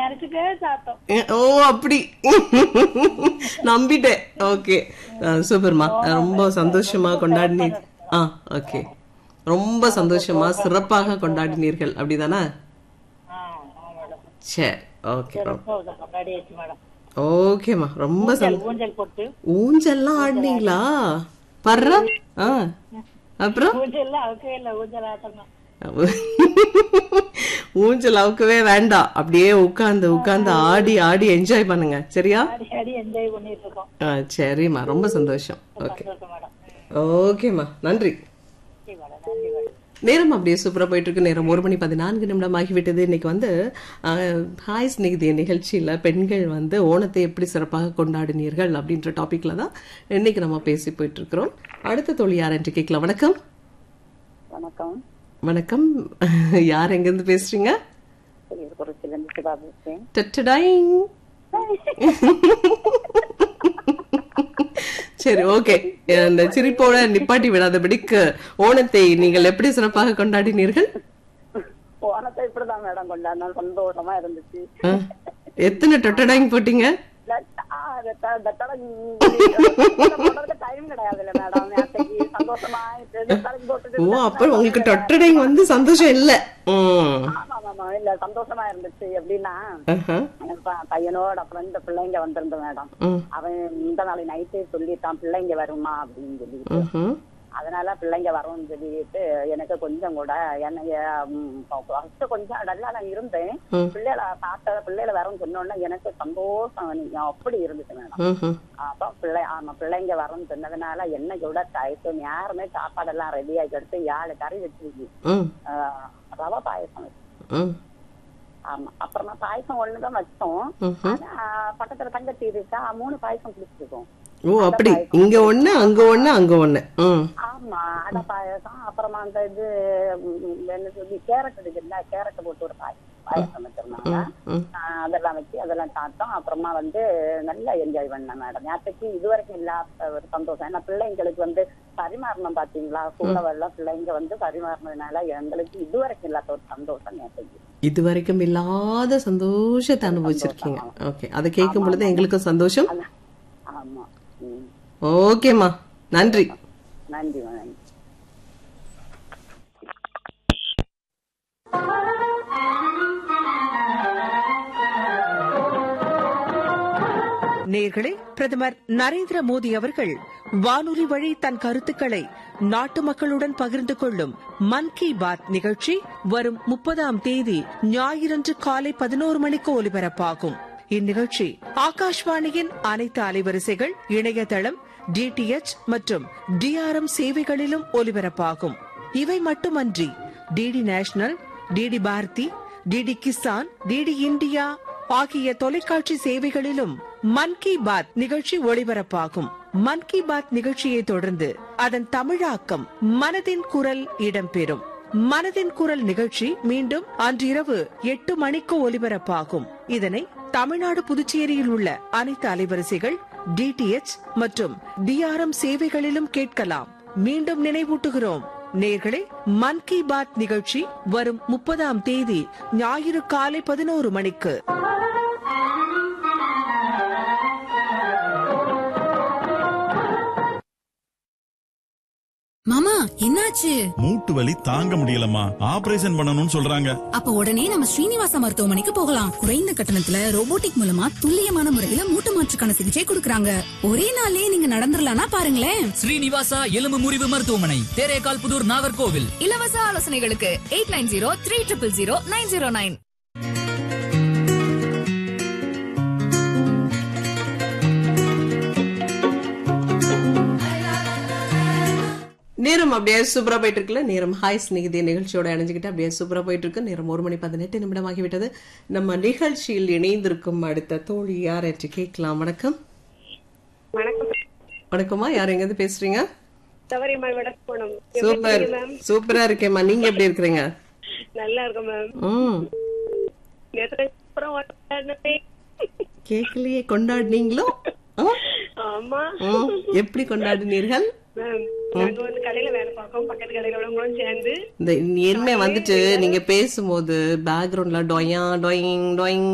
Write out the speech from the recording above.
நினைச்சுட்டே சாப்பிட்டோம் ஏ, ஓ அப்படி நம்பிட்டேன் ஓகே சூப்பர்மா ரொம்ப சந்தோஷமா கொண்டாடினீர் ஆ ஓகே ரொம்ப சந்தோஷமா சிறப்பாக கொண்டாடினீர்கள் அப்படிதானே ஆ ஆமா மேடம் சரி ஓகே ரொம்ப கொண்டாடியாச்சு மேடம் ஓகேம்மா ரொம்ப சந்தோஷம் ஊஞ்சல் ஊஞ்சல் போட்டு ஊஞ்சல்லாம் ஆடினீங்களா பர்ற ஆ அப்புறம் ஊஞ்சல்லாம் அவுக்கவே இல்லை ஊஞ்சல் ஆட்டணும் ஊஞ்சல் அவுக்கவே வேண்டாம் அப்படியே உட்கார்ந்து உட்கார்ந்து ஆடி ஆடி என்ஜாய் பண்ணுங்க சரியா அடி அடி என்ஜாய் பண்ணிட்டு இருக்கோம் ஆ, சரிம்மா ரொம்ப சந்தோஷம் ஓகே சந்தோஷம் மேடம் ஓகேம்மா நன்றி சரி மேடம் நன்றி மேடம் நேரம் அப்படியே சூப்பரா போயிட்டு இருக்கு நேரம் ஒரு மணி பதினான்கு நிமிடம் ஆகிவிட்டது இன்னைக்கு வந்து ஆஹ், ஹாய் ஸ்நேகிதி நிகழ்ச்சியில பெண்கள் வந்து ஓணத்தை எப்படி சிறப்பாக கொண்டாடினீர்கள் அப்படின்ற டாபிக்ல தான் இன்னைக்கு நம்ம பேசி போயிட்டு இருக்கிறோம் அடுத்த தோழி யார் என்று கேட்கலாம் வணக்கம் வணக்கம் வணக்கம் யார் எங்க இருந்து பேசுறீங்க குறிச்சிலிருந்து சுதா பேசுறேன் டட்டடாயிங். சரி ஓகே அந்த சிரிப்போட நிப்பாட்டி விடாதபடிக்கு ஓணத்தை நீங்கள் எப்படி சிறப்பாக கொண்டாடினீர்கள் போனத்தை இப்படிதான் மேடம் கொண்டாடினோம் சந்தோஷமா இருந்துச்சு ஆ, எத்தனை டொட்டடாயிங் போட்டீங்க டைம் கிடையாதுல்ல மேடம் நேத்தைக்கு சந்தோஷமா இது தலைக்கு போட்டுட்டு ஓ அப்ப உங்களுக்கு டொட்டடாயிங் வந்து சந்தோஷம் இல்ல ம். ஆமா ஆமா இல்ல சந்தோஷமா இருந்துச்சு எப்படின்னா ஆஹா. எனக்கு ப- பையனோட அப்புறம் இந்த பிள்ளைங்க வந்திருந்த மேடம் ம். அவன் இந்த நாளை நைட்டே சொல்லிட்டான் பிள்ளைங்க வருமா அப்படின்னு சொல்லி ம்ஹும். அதனால பிள்ளைங்க வரும்னு சொல்லிட்டு எனக்கு கொஞ்சம் கூட என்னைய ஃபர்ஸ்ட் கொஞ்சம் டல்லா நான் இருந்தேன் ம். பிள்ளைகளை பார்த்த பிள்ளைகளை வரும்னு சொன்னோடனே எனக்கு சந்தோஷம் நீங்க அப்படி இருந்துச்சு மேடம் ம்ஹும். அப்ப பிள்ளை ஆமா பிள்ளைங்க வரும்னு சொன்னதுனால என்னைக்கு விட டைட்டும் யாருமே சாப்பாடெல்லாம் ரெடி ஆகி எடுத்து ஏழு கறி வச்சிருக்கு ம். ஆஹ் ரவை பாயசம் வச்சு ம். ஆமா அப்புறமா பாயசம் ஒண்ணுதான் வச்சோம் ம்ஹும். ஆனா பக்கத்துல தங்கச்சி இருக்கா மூணு பாயசம் குடிச்சிருக்கோம் ஓ அப்படி இங்க ஒண்ணு அங்க ஒண்ணு அங்க ஒண்ணு ம். ஆமா அடை பாயசம் அப்புறமா அந்த இது ம், என்ன சொல்லி கேரட் இருக்குல்ல கேரட் போட்டு ஒரு பாயசம் பாயசம் வச்சிருந்தாங்க ம். ஆஹ் அதெல்லாம் வச்சு அதெல்லாம் சாப்பிட்டோம் அப்புறமா வந்து நல்லா என்ஜாய் பண்ணேன் மேடம் நேற்றுக்கு இது வரைக்கும் இல்லாத ஒரு சந்தோஷம் ஏன்னா பிள்ளைங்களுக்கு வந்து பரிமாறணும் பாத்தீங்களா சூழவெல்லாம் பிள்ளைங்க வந்து பரிமாறினதுனால எங்களுக்கு இது வரைக்கும் இல்லாத ஒரு சந்தோஷம் நேற்றுக்கு இது வரைக்கும் இல்லாத சந்தோஷத்தை அனுபவிச்சிருக்கீங்க ஓகே அதை கேட்கும் பொழுது எங்களுக்கும் சந்தோஷம் ஆமா ம். ஓகேம்மா நன்றி நன்றி நன்றி நேர்களே பிரதமர் நரேந்திர மோடி அவர்கள் வானொலி வழி தன் கருத்துக்களை நாட்டு மக்களுடன் பகிர்ந்து கொள்ளும் மன் கி பாத் நிகழ்ச்சி வரும் முப்பதாம் தேதி ஞாயிறன்று காலை பதினோரு மணிக்கு ஒலிபரப்பாகும் இந்நிகழ்ச்சி ஆகாஷ்வாணியின் அனைத்து அலைவரிசைகள் இணையதளம் டிடிஎச் மற்றும் டிஆர்எம் சேவைகளிலும் ஒலிபரப்பாகும் இவை மட்டுமன்றி DD national DD Bharati DD Kisan DD India ஆகிய தொலைக்காட்சி சேவைகளிலும் மன் கி பாத் நிகழ்ச்சி ஒளிபரப்பாகும் மன் கி பாத் நிகழ்ச்சியை தொடர்ந்து அதன் தமிழாக்கம் மனதின் குரல் இடம்பெறும் மனதின் குரல் நிகழ்ச்சி மீண்டும் அன்றிரவு எட்டு மணிக்கு ஒலிபரப்பாகும் இதனை தமிழ்நாடு புதுச்சேரியில் உள்ள அனைத்து அலைவரிசைகள் டிடிஎச் மற்றும் டிஆர்எம் சேவைகளிலும் கேட்கலாம் மீண்டும் நினைவூட்டுகிறோம் நேர்களே மன் கி பாத் நிகழ்ச்சி வரும் முப்பதாம் தேதி ஞாயிறு காலை பதினோரு மணிக்கு மாமா என்னாச்சு மூட்டு வலி தாங்க முடியலம்மா ஆபரேஷன் பண்ணணும்னு சொல்றாங்க அப்ப உடனே நம்ம ஸ்ரீனிவாசா மருத்துவமனைக்கு போகலாம் குறைந்த கட்டணத்துல ரோபோட்டிக் மூலமா துல்லியமான முறையில மூட்டு மாற்றுக்கான சிகிச்சை கொடுக்கறாங்க ஒரே நாள்லயே நீங்க நடந்துடலாம்னா பாருங்களேன் ஸ்ரீனிவாசா எலும்பு முறிவு மருத்துவமனை தேரேகால் புதூர் நாகர்கோவில் இலவச ஆலோசனைகளுக்கு eight nine zero three triple zero nine zero nine நேரம் அப்படியே சூப்பரா போயிட்டு இருக்குல்ல நேரம் ஹாய் ஸ்நேகிதி நிகழ்ச்சியோட இணைஞ்சுக்கிட்டு அப்படியே சூப்பரா போயிட்டு இருக்கு நேரம் ஒரு மணி பதினெட்டு நிமிடம் ஆகிவிட்டது நம்ம நிகழ்ச்சியில் இணைந்திருக்கும் அடுத்த தோழி யார் என்று கேட்கலாம் வணக்கம் வணக்கம்மா யார் எங்க இருந்து பேசுறீங்க சவரிமாள் வடக்கோணம் சூப்பர் சூப்பரா இருக்கேம்மா நீங்க எப்படி இருக்கிறீங்க நல்லா இருக்கும் மேம் ம் நேற்று அப்புறம் கொண்டாடினதே. கேட்கலையே கொண்டாடினீங்களோ ஆ? ஆமா ம், எப்படி கொண்டாடினீர்கள் மேம் நாங்க வந்து கடையில வேலை பார்க்கோம் பக்கத்து கடையில உள்ளவங்களும் சேர்ந்து இந்த இனிமே வந்துட்டு நீங்க பேசும்போது பேக்ரவுண்ட்ல டொயா டொயிங் டொயிங்